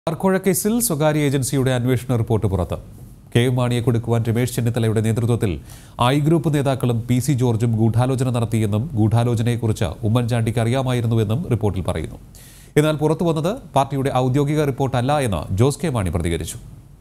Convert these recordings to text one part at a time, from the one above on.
ആർക്കോഴ കേസിൽ സ്വകാര്യ ഏജൻസിയുടെ അന്വേഷണ റിപ്പോർട്ട് പുറത്ത് കെ എം മാണിയെ കൊടുക്കുവാൻ രമേശ് ചെന്നിത്തലയുടെ നേതൃത്വത്തിൽ ഐ ഗ്രൂപ്പ് നേതാക്കളും പി സി ജോർജും ഗൂഢാലോചന നടത്തിയെന്നും ഗൂഢാലോചനയെക്കുറിച്ച് ഉമ്മൻചാണ്ടിക്ക് അറിയാമായിരുന്നുവെന്നും റിപ്പോർട്ടിൽ പറയുന്നു എന്നാൽ പുറത്തു വന്നത് പാർട്ടിയുടെ ഔദ്യോഗിക റിപ്പോർട്ടല്ല എന്ന് ജോസ് കെ മാണി പ്രതികരിച്ചു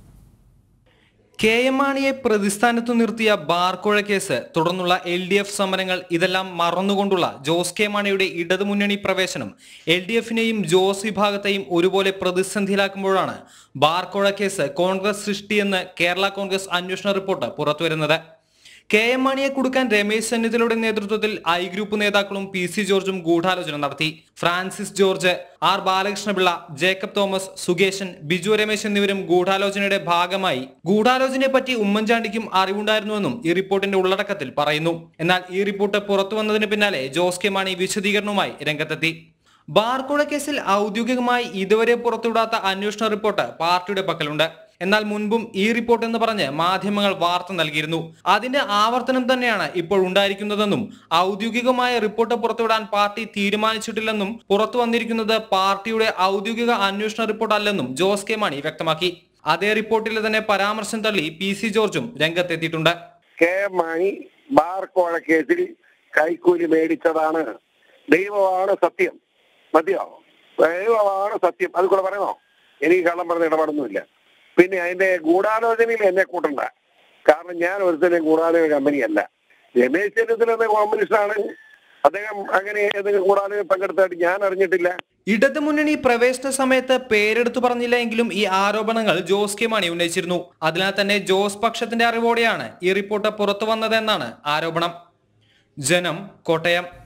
കെ എം മാണിയെ പ്രതിസ്ഥാനത്തു നിർത്തിയ ബാർക്കോഴ കേസ് തുടർന്നുള്ള എൽ ഡി എഫ് സമരങ്ങൾ ഇതെല്ലാം മറന്നുകൊണ്ടുള്ള ജോസ് കെ മാണിയുടെ ഇടതുമുന്നണി പ്രവേശനം എൽ ഡി എഫിനെയും ജോസ് വിഭാഗത്തെയും ഒരുപോലെ പ്രതിസന്ധിയിലാക്കുമ്പോഴാണ് ബാർക്കോഴ കേസ് കോൺഗ്രസ് സൃഷ്ടിയെന്ന് കേരള കോൺഗ്രസ് അന്വേഷണ റിപ്പോർട്ട് പുറത്തുവരുന്നത് കെ എം മാണിയെ കൊടുക്കാൻ രമേശ് ചെന്നിത്തലയുടെ നേതൃത്വത്തിൽ ഐ ഗ്രൂപ്പ് നേതാക്കളും പി സി ജോർജും ഗൂഢാലോചന നടത്തി ഫ്രാൻസിസ് ജോർജ് ആർ ബാലകൃഷ്ണപിള്ള ജേക്കബ് തോമസ് സുകേശൻ ബിജു രമേശ് എന്നിവരും ഗൂഢാലോചനയുടെ ഭാഗമായി ഗൂഢാലോചനയെ പറ്റി ഉമ്മൻചാണ്ടിക്കും അറിവുണ്ടായിരുന്നുവെന്നും ഈ റിപ്പോർട്ടിന്റെ ഉള്ളടക്കത്തിൽ പറയുന്നു എന്നാൽ ഈ റിപ്പോർട്ട് പുറത്തു വന്നതിന് പിന്നാലെ ജോസ് കെ മാണി വിശദീകരണവുമായി രംഗത്തെത്തി ബാർക്കോഴ കേസിൽ ഔദ്യോഗികമായി ഇതുവരെ പുറത്തുവിടാത്ത അന്വേഷണ റിപ്പോർട്ട് പാർട്ടിയുടെ പക്കലുണ്ട് എന്നാൽ മുൻപും ഈ റിപ്പോർട്ട് എന്ന് പറഞ്ഞ് മാധ്യമങ്ങൾ വാർത്ത നൽകിയിരുന്നു അതിന്റെ ആവർത്തനം തന്നെയാണ് ഇപ്പോൾ ഉണ്ടായിരിക്കുന്നതെന്നും ഔദ്യോഗികമായ റിപ്പോർട്ട് പുറത്തുവിടാൻ പാർട്ടി തീരുമാനിച്ചിട്ടില്ലെന്നും പുറത്തു വന്നിരിക്കുന്നത് പാർട്ടിയുടെ ഔദ്യോഗിക അന്വേഷണ റിപ്പോർട്ട് അല്ലെന്നും ജോസ് കെ മാണി വ്യക്തമാക്കി അതേ റിപ്പോർട്ടിൽ തന്നെ പരാമർശം തള്ളി പി സി ജോർജും രംഗത്തെത്തിയിട്ടുണ്ട് കെ എം മാണി ബാർ കോഴ കേസിൽ കൈക്കൂലി മേടിച്ചതാണ് ദൈവമാണ് സത്യം മതിയോ ദൈവമാണ് സത്യം അത് കൂടെ പറയണോ എനിക്ക് കള്ളം പറഞ്ഞ ഇടപാടൊന്നുമില്ല പിന്നെ അതിന്റെ ഗൂഢാലോചനയിൽ എന്നെ കൂട്ടണ്ട കാരണം ഞാൻ ഒരുത്തരും ഗൂഢാലോചന കമ്പനിയല്ല രമേശ് ചെന്നിത്തല എന്ന കോമ്പിനേഷനാണ് അദ്ദേഹം അങ്ങനെ ഏതെങ്കിലും ഗൂഢാലോചന പങ്കെടുത്തായിട്ട് ഞാൻ അറിഞ്ഞിട്ടില്ല ഇടതുമുന്നണി പ്രവേശന സമയത്ത് പേരെടുത്തു പറഞ്ഞില്ല എങ്കിലും ഈ ആരോപണങ്ങൾ ജോസ് കെ മാണി ഉന്നയിച്ചിരുന്നു അതിനാൽ തന്നെ ജോസ് പക്ഷത്തിന്റെ അറിവോടെയാണ് ഈ റിപ്പോർട്ട് പുറത്തു വന്നതെന്നാണ് ആരോപണം ജനം കോട്ടയം